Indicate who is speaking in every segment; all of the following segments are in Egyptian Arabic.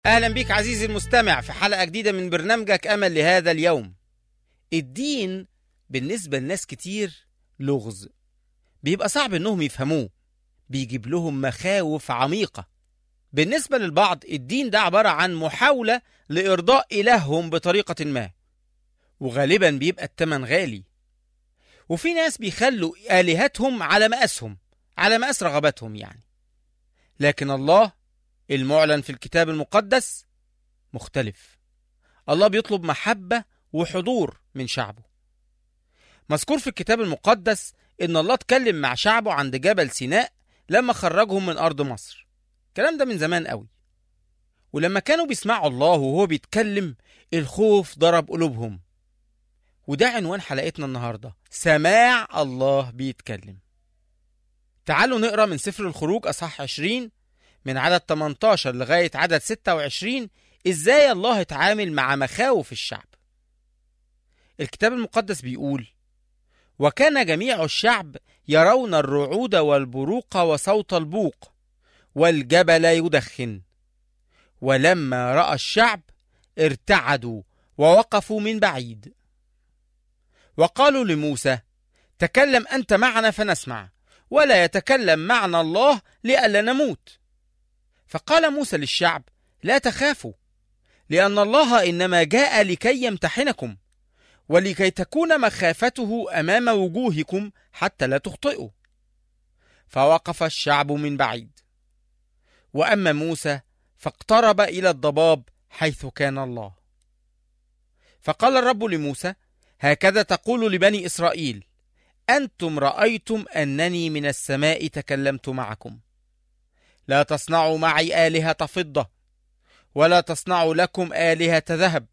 Speaker 1: أهلا بك عزيزي المستمع في حلقة جديدة من برنامجك أمل لهذا اليوم الدين بالنسبة لناس كتير لغز بيبقى صعب إنهم يفهموه بيجيب لهم مخاوف عميقة بالنسبة للبعض الدين ده عبارة عن محاولة لإرضاء إلههم بطريقة ما وغالبا بيبقى التمن غالي وفي ناس بيخلوا آلهتهم على مقاسهم على مقاس رغباتهم يعني لكن الله المعلن في الكتاب المقدس مختلف الله بيطلب محبة وحضور من شعبه مذكور في الكتاب المقدس إن الله اتكلم مع شعبه عند جبل سيناء لما خرجهم من أرض مصر الكلام ده من زمان قوي ولما كانوا بيسمعوا الله وهو بيتكلم الخوف ضرب قلوبهم وده عنوان حلقتنا النهارده سماع الله بيتكلم تعالوا نقرا من سفر الخروج اصحاح 20 من عدد 18 لغايه عدد 26 ازاي الله اتعامل مع مخاوف الشعب الكتاب المقدس بيقول وكان جميع الشعب يرون الرعود والبروق وصوت البوق والجبل يدخن ولما راى الشعب ارتعدوا ووقفوا من بعيد وقالوا لموسى تكلم انت معنا فنسمع ولا يتكلم معنا الله لئلا نموت فقال موسى للشعب لا تخافوا لان الله انما جاء لكي يمتحنكم ولكي تكون مخافته امام وجوهكم حتى لا تخطئوا فوقف الشعب من بعيد واما موسى فاقترب الى الضباب حيث كان الله فقال الرب لموسى هكذا تقول لبني اسرائيل انتم رايتم انني من السماء تكلمت معكم لا تصنعوا معي الهه فضه ولا تصنعوا لكم الهه ذهب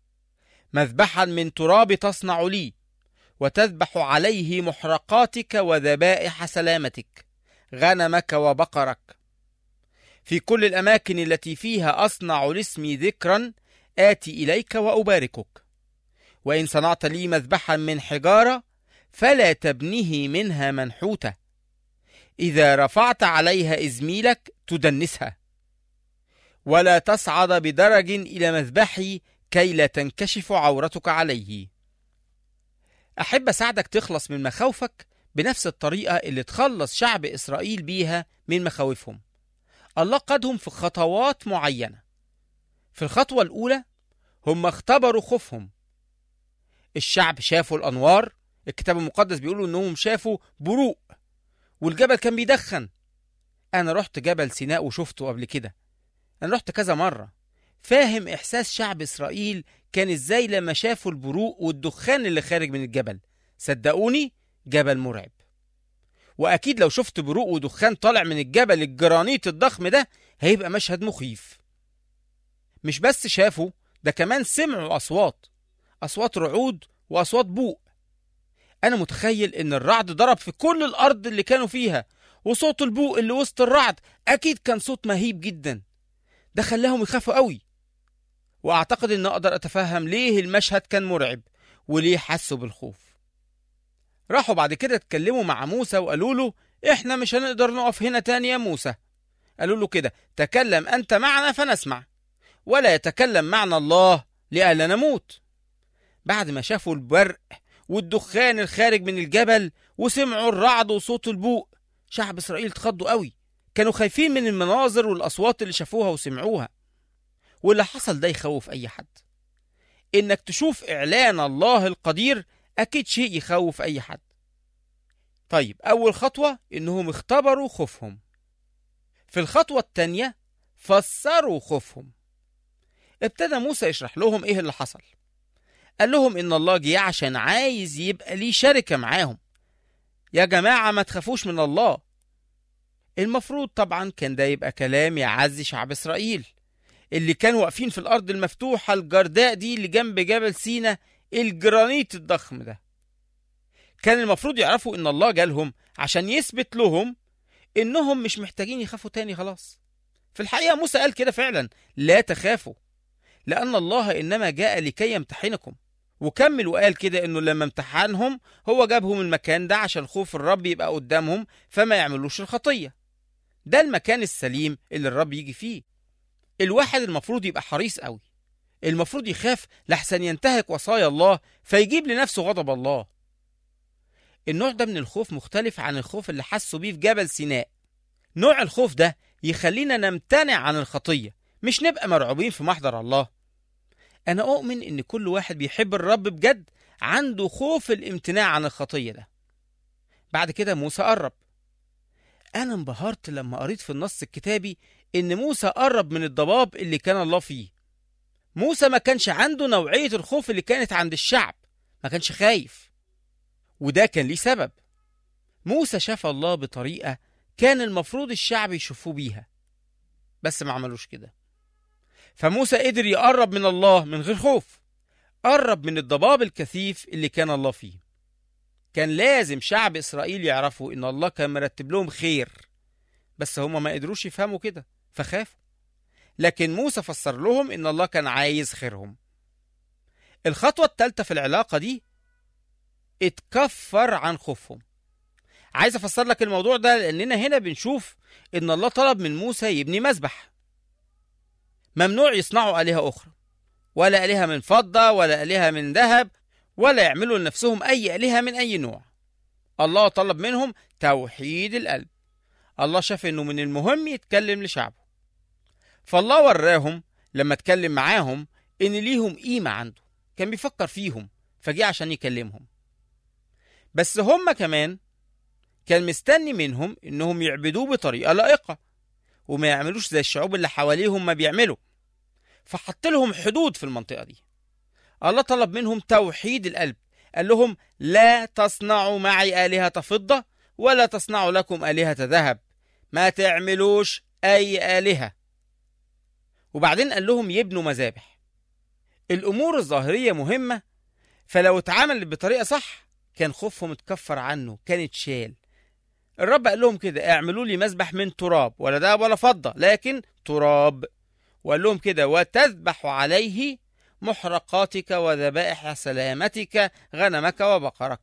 Speaker 1: مذبحا من تراب تصنع لي وتذبح عليه محرقاتك وذبائح سلامتك غنمك وبقرك في كل الاماكن التي فيها اصنع لاسمي ذكرا اتي اليك واباركك وان صنعت لي مذبحا من حجاره فلا تبنه منها منحوته اذا رفعت عليها ازميلك تدنسها ولا تصعد بدرج الى مذبحي كي لا تنكشف عورتك عليه احب اساعدك تخلص من مخاوفك بنفس الطريقه اللي تخلص شعب اسرائيل بيها من مخاوفهم الله قادهم في خطوات معينه في الخطوه الاولى هم اختبروا خوفهم الشعب شافوا الانوار الكتاب المقدس بيقولوا انهم شافوا بروق والجبل كان بيدخن انا رحت جبل سيناء وشفته قبل كده انا رحت كذا مره فاهم احساس شعب اسرائيل كان ازاي لما شافوا البروق والدخان اللي خارج من الجبل صدقوني جبل مرعب واكيد لو شفت بروق ودخان طالع من الجبل الجرانيت الضخم ده هيبقى مشهد مخيف مش بس شافوا ده كمان سمعوا اصوات اصوات رعود واصوات بوق انا متخيل ان الرعد ضرب في كل الارض اللي كانوا فيها وصوت البوق اللي وسط الرعد اكيد كان صوت مهيب جدا ده خلاهم يخافوا قوي واعتقد ان اقدر اتفهم ليه المشهد كان مرعب وليه حسوا بالخوف راحوا بعد كده اتكلموا مع موسى وقالوا له احنا مش هنقدر نقف هنا تاني يا موسى قالوا له كده تكلم انت معنا فنسمع ولا يتكلم معنا الله لئلا نموت بعد ما شافوا البرق والدخان الخارج من الجبل وسمعوا الرعد وصوت البوق شعب اسرائيل اتخضوا قوي كانوا خايفين من المناظر والاصوات اللي شافوها وسمعوها واللي حصل ده يخوف اي حد انك تشوف اعلان الله القدير اكيد شيء يخوف اي حد طيب اول خطوه انهم اختبروا خوفهم في الخطوه الثانيه فسروا خوفهم ابتدى موسى يشرح لهم ايه اللي حصل قال لهم ان الله جه عشان عايز يبقى ليه شركه معاهم يا جماعه ما تخافوش من الله المفروض طبعا كان ده يبقى كلام يعزي شعب اسرائيل اللي كانوا واقفين في الارض المفتوحه الجرداء دي اللي جنب جبل سينا الجرانيت الضخم ده كان المفروض يعرفوا ان الله جالهم عشان يثبت لهم انهم مش محتاجين يخافوا تاني خلاص في الحقيقه موسى قال كده فعلا لا تخافوا لان الله انما جاء لكي يمتحنكم وكمل وقال كده انه لما امتحنهم هو جابهم المكان ده عشان خوف الرب يبقى قدامهم فما يعملوش الخطيه ده المكان السليم اللي الرب يجي فيه الواحد المفروض يبقى حريص قوي المفروض يخاف لحسن ينتهك وصايا الله فيجيب لنفسه غضب الله النوع ده من الخوف مختلف عن الخوف اللي حسوا بيه في جبل سيناء نوع الخوف ده يخلينا نمتنع عن الخطية مش نبقى مرعوبين في محضر الله أنا أؤمن إن كل واحد بيحب الرب بجد عنده خوف الامتناع عن الخطية ده بعد كده موسى قرب أنا انبهرت لما قريت في النص الكتابي إن موسى قرب من الضباب اللي كان الله فيه موسى ما كانش عنده نوعية الخوف اللي كانت عند الشعب ما كانش خايف وده كان ليه سبب موسى شاف الله بطريقة كان المفروض الشعب يشوفوه بيها بس ما عملوش كده فموسى قدر يقرب من الله من غير خوف قرب من الضباب الكثيف اللي كان الله فيه كان لازم شعب إسرائيل يعرفوا إن الله كان مرتب لهم خير بس هما ما قدروش يفهموا كده فخافوا لكن موسى فسر لهم إن الله كان عايز خيرهم الخطوة الثالثة في العلاقة دي اتكفر عن خوفهم عايز افسر لك الموضوع ده لاننا هنا بنشوف ان الله طلب من موسى يبني مذبح ممنوع يصنعوا آلهة أخرى ولا آلهة من فضة ولا آلهة من ذهب ولا يعملوا لنفسهم أي آلهة من أي نوع الله طلب منهم توحيد القلب الله شاف انه من المهم يتكلم لشعبه فالله وراهم لما اتكلم معاهم ان ليهم قيمة عنده كان بيفكر فيهم فجه عشان يكلمهم بس هم كمان كان مستني منهم انهم يعبدوه بطريقة لائقة وما يعملوش زي الشعوب اللي حواليهم ما بيعملوا فحط لهم حدود في المنطقة دي الله طلب منهم توحيد القلب قال لهم لا تصنعوا معي آلهة فضة ولا تصنعوا لكم آلهة ذهب ما تعملوش أي آلهة وبعدين قال لهم يبنوا مذابح الأمور الظاهرية مهمة فلو اتعمل بطريقة صح كان خوفهم اتكفر عنه كان اتشال الرب قال لهم كده اعملوا لي مذبح من تراب ولا ذهب ولا فضة لكن تراب وقال لهم كده وتذبح عليه محرقاتك وذبائح سلامتك غنمك وبقرك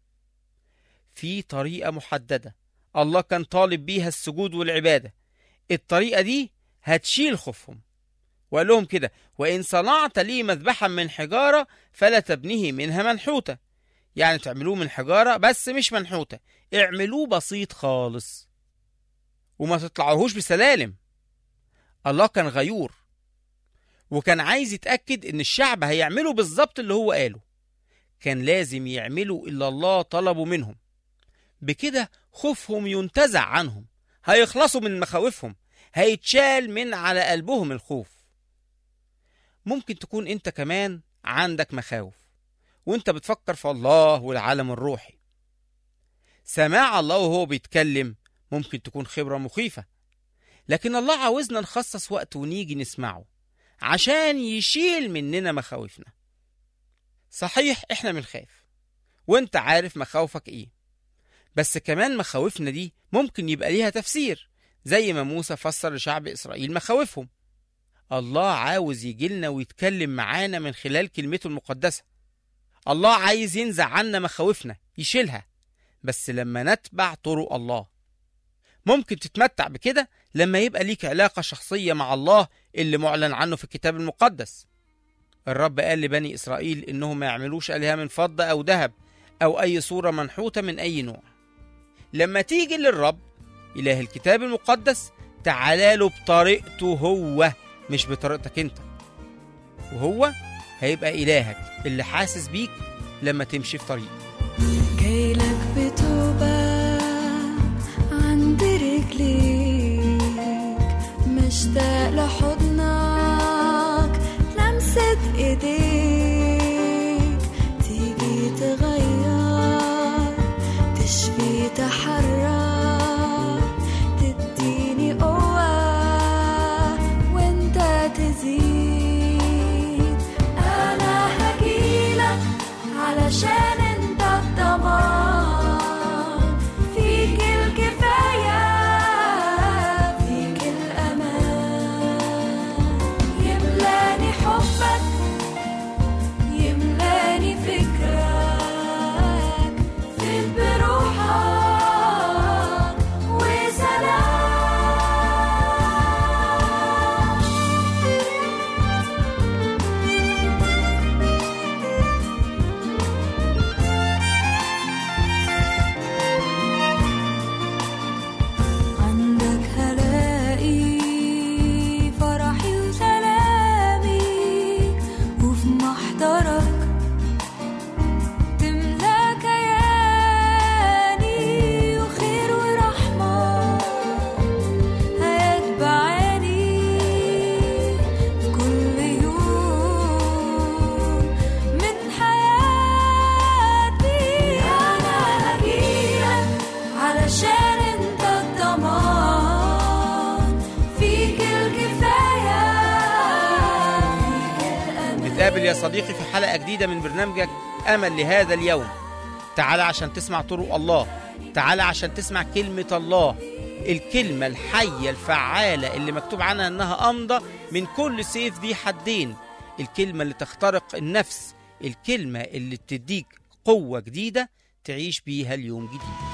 Speaker 1: في طريقة محددة الله كان طالب بيها السجود والعبادة الطريقة دي هتشيل خوفهم وقال لهم كده وإن صنعت لي مذبحا من حجارة فلا تبنيه منها منحوتة يعني تعملوه من حجارة بس مش منحوتة اعملوه بسيط خالص وما تطلعوهوش بسلالم الله كان غيور وكان عايز يتأكد إن الشعب هيعملوا بالظبط اللي هو قاله كان لازم يعملوا اللي الله طلبه منهم بكده خوفهم ينتزع عنهم هيخلصوا من مخاوفهم هيتشال من على قلبهم الخوف ممكن تكون انت كمان عندك مخاوف وانت بتفكر في الله والعالم الروحي سماع الله وهو بيتكلم ممكن تكون خبرة مخيفة لكن الله عاوزنا نخصص وقت ونيجي نسمعه عشان يشيل مننا مخاوفنا صحيح احنا بنخاف وانت عارف مخاوفك ايه بس كمان مخاوفنا دي ممكن يبقى ليها تفسير زي ما موسى فسر لشعب اسرائيل مخاوفهم الله عاوز يجيلنا ويتكلم معانا من خلال كلمته المقدسة الله عايز ينزع عنا مخاوفنا يشيلها بس لما نتبع طرق الله ممكن تتمتع بكده لما يبقى ليك علاقة شخصية مع الله اللي معلن عنه في الكتاب المقدس الرب قال لبني إسرائيل إنهم ما يعملوش آلهة من فضة أو ذهب أو أي صورة منحوتة من أي نوع لما تيجي للرب إله الكتاب المقدس تعالى له بطريقته هو مش بطريقتك انت وهو هيبقى إلهك اللي حاسس بيك لما تمشي في طريق
Speaker 2: جايلك بتوبة عند رجليك مشتاق لحضنك لمسة ايديك تيجي تغير تشفي تحرر تديني قوة وانت تزيد انا هجيلك علشان انت الضمان فيك الكفاية فيك الأمان يملاني حبك يملاني فكرك فيك بروحك وسلام
Speaker 1: نتقابل يا صديقي في حلقة جديدة من برنامجك أمل لهذا اليوم تعال عشان تسمع طرق الله تعال عشان تسمع كلمة الله الكلمة الحية الفعالة اللي مكتوب عنها إنها أمضى من كل سيف ذي حدين الكلمة اللي تخترق النفس الكلمة اللي بتديك قوة جديدة تعيش بيها اليوم جديد